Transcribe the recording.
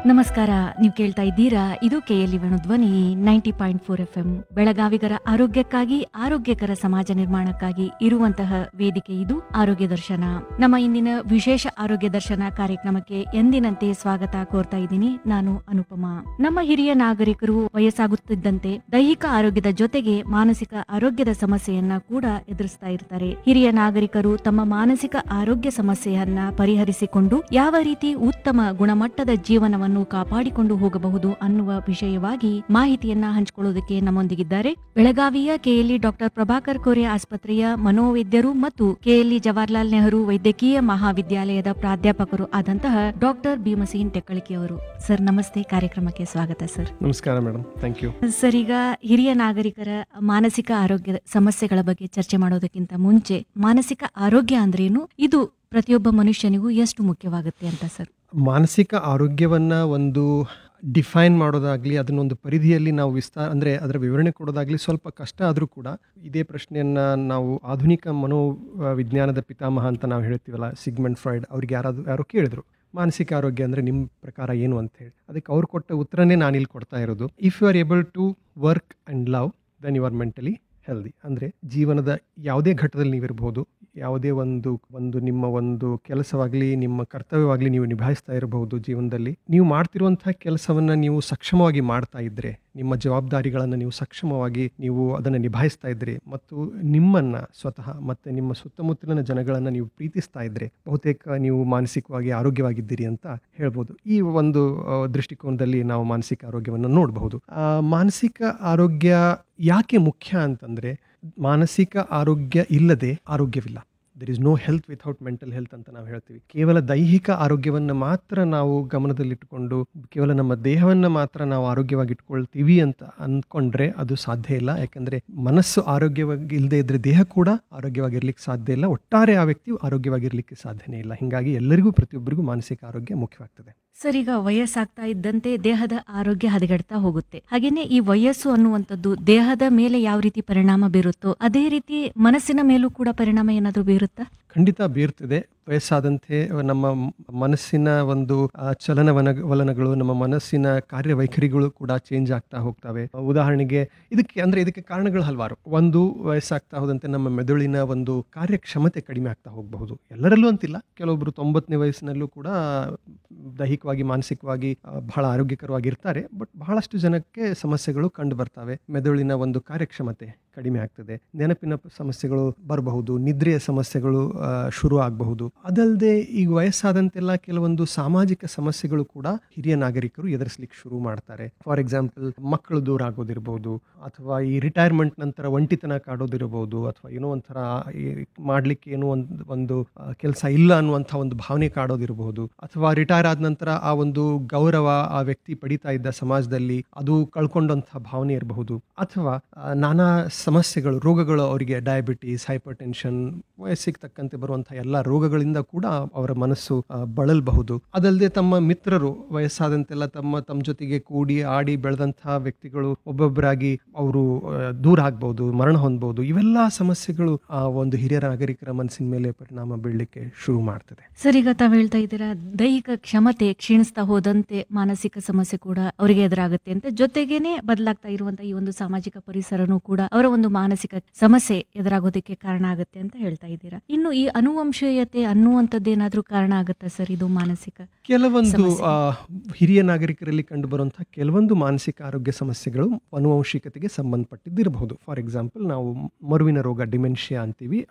ನಮಸ್ಕಾರ ನೀವು ಕೇಳ್ತಾ ಇದ್ದೀರಾ ಇದು KLE Dhwani ninety point four F M ಬೆಳಗಾವಿಗರ ಆರೋಗ್ಯಕ್ಕಾಗಿ ಆರೋಗ್ಯಕರ ಸಮಾಜ ನಿರ್ಮಾಣಕ್ಕಾಗಿ ಇರುವಂತಹ ವೇದಿಕೆ ಇದು ಆರೋಗ್ಯ ದರ್ಶನ ನಮ್ಮ ಇಂದಿನ ವಿಶೇಷ ಆರೋಗ್ಯ ದರ್ಶನ ಕಾರ್ಯಕ್ರಮಕ್ಕೆ ಎಂದಿನಂತೆ ಸ್ವಾಗತ ಕೋರ್ತಾ ಇದ್ದೀನಿ ನಾನು ಅನುಪಮಾ ನಮ್ಮ ಹಿರಿಯ ನಾಗರಿಕರು ವಯಸ್ಸಾಗುತ್ತಿದ್ದಂತೆ ದೈಹಿಕ ಆರೋಗ್ಯದ ಜೊತೆಗೆ ಮಾನಸಿಕ ಆರೋಗ್ಯದ ಸಮಸ್ಯೆಯನ್ನ ಕೂಡ ಎದುರಿಸ್ತಾ ಇರ್ತಾರೆ ಹಿರಿಯ ನಾಗರಿಕರು ತಮ್ಮ ಮಾನಸಿಕ ಆರೋಗ್ಯ ಸಮಸ್ಯೆಯನ್ನ ಪರಿಹರಿಸಿಕೊಂಡು ಯಾವ ರೀತಿ ಉತ್ತಮ ಗುಣಮಟ್ಟದ ಜೀವನವನ್ನು ಕಾಪಾಡಿಕೊಂಡು ಹೋಗಬಹುದು ಅನ್ನುವ ವಿಷಯವಾಗಿ ಮಾಹಿತಿಯನ್ನ ಹಂಚಿಕೊಳ್ಳುವುದಕ್ಕೆ ನಮ್ಮೊಂದಿಗಿದ್ದಾರೆ ಬೆಳಗಾವಿಯ ಕೆಎಲ್ಇ ಡಾಕ್ಟರ್ ಪ್ರಭಾಕರ್ ಕೋರೆ ಆಸ್ಪತ್ರೆಯ ಮನೋವೈದ್ಯರು ಮತ್ತು ಕೆಎಲ್ಇ ಜವಾಹರ್ಲಾಲ್ ನೆಹರು ವೈದ್ಯಕೀಯ ಮಹಾವಿದ್ಯಾಲಯದ ಪ್ರಾಧ್ಯಾಪಕರು ಆದಂತಹ ಡಾಕ್ಟರ್ ಭೀಮಸೇನ್ ಟೆಕ್ಕಳಿಕೆಯವರು ಸರ್ ನಮಸ್ತೆ ಕಾರ್ಯಕ್ರಮಕ್ಕೆ ಸ್ವಾಗತ ಸರ್ ನಮಸ್ಕಾರ ಮೇಡಮ್ ಥ್ಯಾಂಕ್ ಯು ಸರ್ ಈಗ ಹಿರಿಯ ನಾಗರಿಕರ ಮಾನಸಿಕ ಆರೋಗ್ಯದ ಸಮಸ್ಯೆಗಳ ಬಗ್ಗೆ ಚರ್ಚೆ ಮಾಡೋದಕ್ಕಿಂತ ಮುಂಚೆ ಮಾನಸಿಕ ಆರೋಗ್ಯ ಅಂದ್ರೇನು ಇದು ಪ್ರತಿಯೊಬ್ಬ ಮನುಷ್ಯನಿಗೂ ಎಷ್ಟು ಮುಖ್ಯವಾಗುತ್ತೆ ಅಂತ ಸರ್ ಮಾನಸಿಕ ಆರೋಗ್ಯವನ್ನ ಒಂದು ಡಿಫೈನ್ ಮಾಡೋದಾಗ್ಲಿ ಅದನ್ನೊಂದು ಪರಿಧಿಯಲ್ಲಿ ನಾವು ವಿಸ್ತಾರ ಅಂದರೆ ಅದರ ವಿವರಣೆ ಕೊಡೋದಾಗ್ಲಿ ಸ್ವಲ್ಪ ಕಷ್ಟ ಆದರೂ ಕೂಡ ಇದೇ ಪ್ರಶ್ನೆಯನ್ನ ನಾವು ಆಧುನಿಕ ಮನೋ ಆ, ವಿಜ್ಞಾನದ ಪಿತಾಮಹ ಅಂತ ನಾವು ಹೇಳ್ತೀವಲ್ಲ ಸಿಗ್ಮೆಂಟ್ ಫ್ರಾಯ್ಡ್ ಅವ್ರಿಗೆ ಯಾರಾದ್ರು ಯಾರೋ ಕೇಳಿದ್ರು ಮಾನಸಿಕ ಆರೋಗ್ಯ ಅಂದರೆ ನಿಮ್ಮ ಪ್ರಕಾರ ಏನು ಅಂತ ಹೇಳಿ ಅದಕ್ಕೆ ಅವ್ರು ಕೊಟ್ಟ ಉತ್ತರನೇ ನಾನು ಇಲ್ಲಿ ಕೊಡ್ತಾ ಇರೋದು if you are able to work and love then you are mentally healthy ಅಂದರೆ ಜೀವನದ ಯಾವುದೇ ಘಟ್ಟದಲ್ಲಿ ನೀವಿರ್ಬೋದು ಯಾವುದೇ ಒಂದು ಒಂದು ನಿಮ್ಮ ಒಂದು ಕೆಲಸವಾಗಲಿ ನಿಮ್ಮ ಕರ್ತವ್ಯವಾಗಲಿ ನೀವು ನಿಭಾಯಿಸ್ತಾ ಇರಬಹುದು ಜೀವನದಲ್ಲಿ ನೀವು ಮಾಡ್ತಿರುವಂತಹ ಕೆಲಸವನ್ನು ನೀವು ಸಕ್ಷಮವಾಗಿ ಮಾಡ್ತಾ ಇದ್ದರೆ ನಿಮ್ಮ ಜವಾಬ್ದಾರಿಗಳನ್ನು ನೀವು ಸಕ್ಷಮವಾಗಿ ನೀವು ಅದನ್ನು ನಿಭಾಯಿಸ್ತಾ ಇದ್ದರೆ ಮತ್ತು ನಿಮ್ಮನ್ನು ಸ್ವತಃ ಮತ್ತು ನಿಮ್ಮ ಸುತ್ತಮುತ್ತಲಿನ ಜನಗಳನ್ನು ನೀವು ಪ್ರೀತಿಸ್ತಾ ಇದ್ದರೆ ಬಹುತೇಕ ನೀವು ಮಾನಸಿಕವಾಗಿ ಆರೋಗ್ಯವಾಗಿದ್ದೀರಿ ಅಂತ ಹೇಳ್ಬೋದು ಈ ಒಂದು ಆ, ದೃಷ್ಟಿಕೋನದಲ್ಲಿ ನಾವು ಮಾನಸಿಕ ಆರೋಗ್ಯವನ್ನು ನೋಡಬಹುದು ಆ, ಮಾನಸಿಕ ಆರೋಗ್ಯ ಯಾಕೆ ಮುಖ್ಯ ಅಂತಂದರೆ ಮಾನಸಿಕ ಆರೋಗ್ಯ ಇಲ್ಲದೆ ಆರೋಗ್ಯವಿಲ್ಲ there is no health without mental health ಅಂತ ನಾವು ಹೇಳ್ತೀವಿ ಕೇವಲ ದೈಹಿಕ ಆರೋಗ್ಯವನ್ನು ಮಾತ್ರ ನಾವು ಗಮನದಲ್ಲಿಟ್ಟುಕೊಂಡು ಕೇವಲ ನಮ್ಮ ದೇಹವನ್ನು ಮಾತ್ರ ನಾವು ಆರೋಗ್ಯವಾಗಿ ಇಟ್ಕೊಳ್ತೀವಿ ಅಂತ ಅಂದ್ಕೊಂಡ್ರೆ ಅದು ಸಾಧ್ಯ ಇಲ್ಲ ಯಾಕಂದ್ರೆ ಮನಸ್ಸು ಆರೋಗ್ಯವಾಗಿ ಇಲ್ಲದೆ ಇದ್ರೆ ದೇಹ ಕೂಡ ಆರೋಗ್ಯವಾಗಿರ್ಲಿಕ್ಕೆ ಸಾಧ್ಯ ಇಲ್ಲ ಒಟ್ಟಾರೆ ಆ ವ್ಯಕ್ತಿ ಆರೋಗ್ಯವಾಗಿರ್ಲಿಕ್ಕೆ ಸಾಧ್ಯನೇ ಇಲ್ಲ ಹಿಂಗಾಗಿ ಎಲ್ಲರಿಗೂ ಪ್ರತಿಯೊಬ್ಬರಿಗೂ ಮಾನಸಿಕ ಆರೋಗ್ಯ ಮುಖ್ಯವಾಗ್ತದೆ ಸರ್ ಈಗ ವಯಸ್ಸಾಗ್ತಾ ಇದ್ದಂತೆ ದೇಹದ ಆರೋಗ್ಯ ಹದಗೆಡ್ತಾ ಹೋಗುತ್ತೆ ಹಾಗೇನೆ ಈ ವಯಸ್ಸು ಅನ್ನುವಂಥದ್ದು ದೇಹದ ಮೇಲೆ ಯಾವ ರೀತಿ ಪರಿಣಾಮ ಬೀರುತ್ತೋ ಅದೇ ರೀತಿ ಮನಸ್ಸಿನ ಮೇಲೂ ಕೂಡ ಪರಿಣಾಮ ಏನಾದರೂ ಬೀರುತ್ತಾ ಖಂಡಿತ ಬೀರ್ತಿದೆ ವಯಸ್ಸಾದಂತೆ ನಮ್ಮ ಮ್- ಮನಸ್ಸಿನ ಒಂದು ಆ, ಚಲನವನ ವಲನಗಳು ನಮ್ಮ ಮನಸ್ಸಿನ ಕಾರ್ಯವೈಖರಿಗಳು ಕೂಡ ಚೇಂಜ್ ಆಗ್ತಾ ಹೋಗ್ತವೆ ಉದಾಹರಣೆಗೆ ಇದಕ್ಕೆ ಅಂದ್ರೆ ಇದಕ್ಕೆ ಕಾರಣಗಳು ಹಲವಾರು ಒಂದು ವಯಸ್ಸಾಗ್ತಾ ಹೋದಂತೆ ನಮ್ಮ ಮೆದುಳಿನ ಒಂದು ಕಾರ್ಯಕ್ಷಮತೆ ಕಡಿಮೆ ಆಗ್ತಾ ಹೋಗಬಹುದು ಎಲ್ಲರಲ್ಲೂ ಅಂತಿಲ್ಲ ಕೆಲವೊಬ್ರು ತೊಂಬತ್ತನೇ ವಯಸ್ಸಿನಲ್ಲೂ ಕೂಡ ದೈಹಿಕವಾಗಿ ಮಾನಸಿಕವಾಗಿ ಆ, ಬಹಳ ಆರೋಗ್ಯಕರವಾಗಿರ್ತಾರೆ ಬಟ್ ಬಹಳಷ್ಟು ಜನಕ್ಕೆ ಸಮಸ್ಯೆಗಳು ಕಂಡು ಬರ್ತವೆ ಮೆದುಳಿನ ಒಂದು ಕಾರ್ಯಕ್ಷಮತೆ ಕಡಿಮೆ ಆಗ್ತದೆ ನೆನಪಿನ ಪ- ಸಮಸ್ಯೆಗಳು ಬರಬಹುದು ನಿದ್ರೆಯ ಸಮಸ್ಯೆಗಳು ಆ, ಶುರು ಆಗಬಹುದು ಅದಲ್ಲದೆ ಈಗ ವಯಸ್ಸಾದಂತೆಲ್ಲ ಕೆಲವೊಂದು ಸಾಮಾಜಿಕ ಸಮಸ್ಯೆಗಳು ಕೂಡ ಹಿರಿಯ ನಾಗರಿಕರು ಎದುರಿಸ್ಲಿಕ್ಕೆ ಶುರು ಮಾಡ್ತಾರೆ ಫಾರ್ ಎಕ್ಸಾಂಪಲ್ ಮಕ್ಕಳು ದೂರ ಆಗೋದಿರ್ಬೋದು ಅಥವಾ ಈ ರಿಟೈರ್ಮೆಂಟ್ ನಂತರ ಒಂಟಿತನ ಕಾಡೋದಿರಬಹುದು ಅಥವಾ ಏನೋ ಒಂಥರ ಈ ಮಾಡ್ಲಿಕ್ಕೆ ಏನೋ ಒಂದು ಒಂದು ಕೆಲಸ ಇಲ್ಲ ಅನ್ನುವಂಥ ಒಂದು ಭಾವನೆ ಕಾಡೋದಿರಬಹುದು ಅಥವಾ ರಿಟೈರ್ ಆದ ನಂತರ ಆ ಒಂದು ಗೌರವ ಆ ವ್ಯಕ್ತಿ ಪಡಿತಾ ಇದ್ದ ಸಮಾಜದಲ್ಲಿ ಅದು ಕಳ್ಕೊಂಡಂಥ ಭಾವನೆ ಇರಬಹುದು ಅಥವಾ ಆ, ನಾನಾ ಸಮಸ್ಯೆಗಳು ರೋಗಗಳು ಅವರಿಗೆ ಡಯಾಬಿಟೀಸ್ ಹೈಪರ್ ಟೆನ್ಷನ್ ವಯಸ್ಸಿಗೆ ತಕ್ಕಂತೆ ಬರುವಂತಹ ಎಲ್ಲ ರೋಗಗಳಿಂದ ಕೂಡ ಅವರ ಮನಸ್ಸು ಆ, ಬಳಲಬಹುದು ಅದಲ್ಲದೆ ತಮ್ಮ ಮಿತ್ರರು ವಯಸ್ಸಾದಂತೆಲ್ಲ ತಮ್ಮ ತಮ್ಮ ಜೊತೆಗೆ ಕೂಡಿ ಆಡಿ ಬೆಳೆದಂತಹ ವ್ಯಕ್ತಿಗಳು ಒಬ್ಬೊಬ್ಬರಾಗಿ ಅವರು ಆ, ದೂರ ಆಗ್ಬಹುದು ಮರಣ ಹೊಂದಬಹುದು ಇವೆಲ್ಲ ಸಮಸ್ಯೆಗಳು ಆ ಒಂದು ಹಿರಿಯ ನಾಗರಿಕರ ಮನಸ್ಸಿನ ಮೇಲೆ ಪರಿಣಾಮ ಬೀಳಲಿಕ್ಕೆ ಶುರು ಮಾಡ್ತದೆ ಸರ್ ಈಗ ತಾವು ಹೇಳ್ತಾ ಇದ್ದೀರಾ ದೈಹಿಕ ಕ್ಷಮತೆ ಕ್ಷೀಣಿಸ್ತಾ ಹೋದಂತೆ ಮಾನಸಿಕ ಸಮಸ್ಯೆ ಕೂಡ ಅವರಿಗೆ ಎದುರಾಗುತ್ತೆ ಅಂತ ಜೊತೆಗೇನೆ ಬದಲಾಗ್ತಾ ಇರುವಂತಹ ಈ ಒಂದು ಸಾಮಾಜಿಕ ಪರಿಸರನೂ ಕೂಡ ಅವರ ಒಂದು ಮಾನಸಿಕ ಸಮಸ್ಯೆ ಎದುರಾಗೋದಕ್ಕೆ ಕಾರಣ ಆಗುತ್ತೆ ಅಂತ ಹೇಳ್ತಾ ಇದ್ದೀರಾ ಇನ್ನು ಈ ಅನುವಂಶೀಯತೆ ಅನ್ನುವಂಥದ್ದೇನಾದ್ರೂ ಕಾರಣ ಆಗುತ್ತಾ ಸರ್ ಇದು ಮಾನಸಿಕ ಕೆಲವೊಂದು ಸಮಸ್ಯೆ. ಆ, ಹಿರಿಯ ನಾಗರಿಕರಲ್ಲಿ ಕಂಡು ಬರುವಂತಹ ಕೆಲವೊಂದು ಮಾನಸಿಕ ಆರೋಗ್ಯ ಸಮಸ್ಯೆಗಳು ಅನುವಂಶಿಕತೆಗೆ ಸಂಬಂಧಪಟ್ಟಿದ್ದಿರಬಹುದು ಫಾರ್ ಎಕ್ಸಾಂಪಲ್ ನಾವು ಮರುವಿನ ರೋಗ ಡಿಮೆನ್ಷಿಯಾ ಅಂತೀವಿ